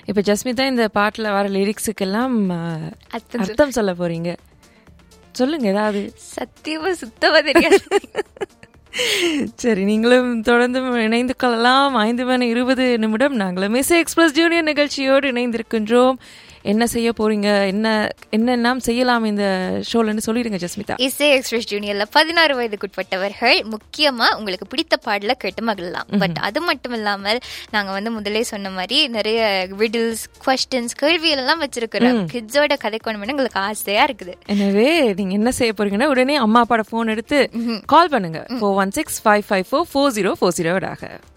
இப்ப ஜஸ்மிதா இந்த பாட்டுல வர லிரிக்ஸுக்கெல்லாம் அஹ், அர்த்தம் சொல்லு. அர்த்தம் சொல்ல போறீங்க சொல்லுங்க ஏதாவது சத்தியமா சுத்தமா தெரியாது சரி நீங்களும் தொடர்ந்து இணைந்து கொள்ளலாம் ஐந்து மணி இருபது நிமிடம் நாங்களும் மிஸ் எக்ஸ்பிரஸ் ஜூனியர் நிகழ்ச்சியோடு இணைந்திருக்கின்றோம் என்ன செய்ய போறீங்க என்ன என்னெல்லாம் செய்யலாம் இந்த ஷோலன்னு சொல்லிடுங்க ஜஸ்மிதா இசை எக்ஸ்பிரஸ் ஜூனியர்ல பதினாறு வயதுக்குட்பட்டவர்கள் முக்கியமா உங்களுக்கு பிடித்த பாடல கேட்டு மகிழலாம் பட் அது மட்டும் இல்லாமல் நாங்க வந்து முதலே சொன்ன மாதிரி நிறைய விடில்ஸ் கொஸ்டின்ஸ் கேள்விகள் எல்லாம் வச்சிருக்கிறோம் கிட்ஸோட கதைக்கணும்னு எங்களுக்கு ஆசையா இருக்குது எனவே நீங்க என்ன செய்ய போறீங்கன்னா உடனே அம்மா அப்பாட போன் எடுத்து கால் பண்ணுங்க four one six five five four four zero four ஜீரோடாக